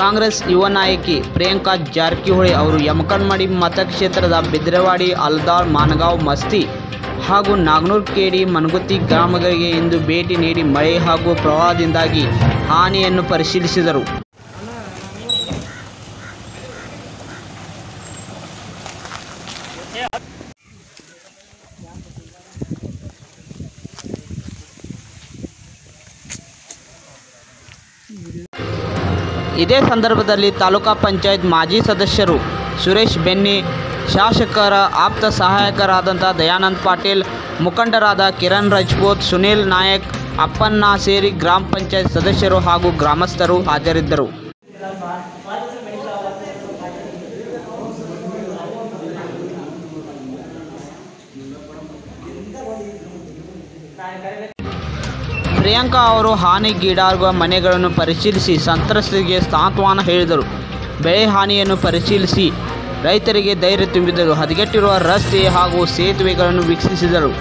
ಕಾಂಗ್ರೆಸ್ ಯುವ ನಾಯಕಿ ಪ್ರಿಯಾಂಕಾ ಜಾರಕಿಹೊಳಿ ಅವರು ಯಮಕನ್ಮಡಿ ಮತಕ್ಷೇತ್ರದ ಬಿದ್ರವಾಡಿ ಅಲ್ದಾಳ್ ಮಾನಗಾಂವ್ ಮಸ್ತಿ ಹಾಗೂ ನಾಗನೂರ್ ಕೇಡಿ ಮನಗುತ್ತಿ ಗ್ರಾಮಗಳಿಗೆ ಇಂದು ಭೇಟಿ ನೀಡಿ ಮಳೆ ಹಾಗೂ ಪ್ರವಾಹದಿಂದಾಗಿ ಹಾನಿಯನ್ನು ಪರಿಶೀಲಿಸಿದರು ಇದೇ ಸಂದರ್ಭದಲ್ಲಿ ತಾಲೂಕಾ ಪಂಚಾಯತ್ ಮಾಜಿ ಸದಸ್ಯರು ಸುರೇಶ್ ಬೆನ್ನಿ ಶಾಸಕರ ಆಪ್ತ ಸಹಾಯಕರಾದಂಥ ದಯಾನಂದ್ ಪಾಟೀಲ್ ಮುಖಂಡರಾದ ಕಿರಣ್ ರಜಪೂತ್ ಸುನೀಲ್ ನಾಯಕ್ ಅಪ್ಪನ್ನ ಸೇರಿ ಗ್ರಾಮ ಪಂಚಾಯತ್ ಸದಸ್ಯರು ಹಾಗೂ ಗ್ರಾಮಸ್ಥರು ಹಾಜರಿದ್ದರು ಪ್ರಿಯಾಂಕಾ ಅವರು ಹಾನಿಗೀಡಾಗುವ ಮನೆಗಳನ್ನು ಪರಿಶೀಲಿಸಿ ಸಂತ್ರಸ್ತರಿಗೆ ಸಾಂತ್ವನ ಹೇಳಿದರು ಬೆಳೆ ಹಾನಿಯನ್ನು ಪರಿಶೀಲಿಸಿ ರೈತರಿಗೆ ಧೈರ್ಯ ತುಂಬಿದರು ಹದಗೆಟ್ಟಿರುವ ರಸ್ತೆ ಹಾಗೂ ಸೇತುವೆಗಳನ್ನು ವೀಕ್ಷಿಸಿದರು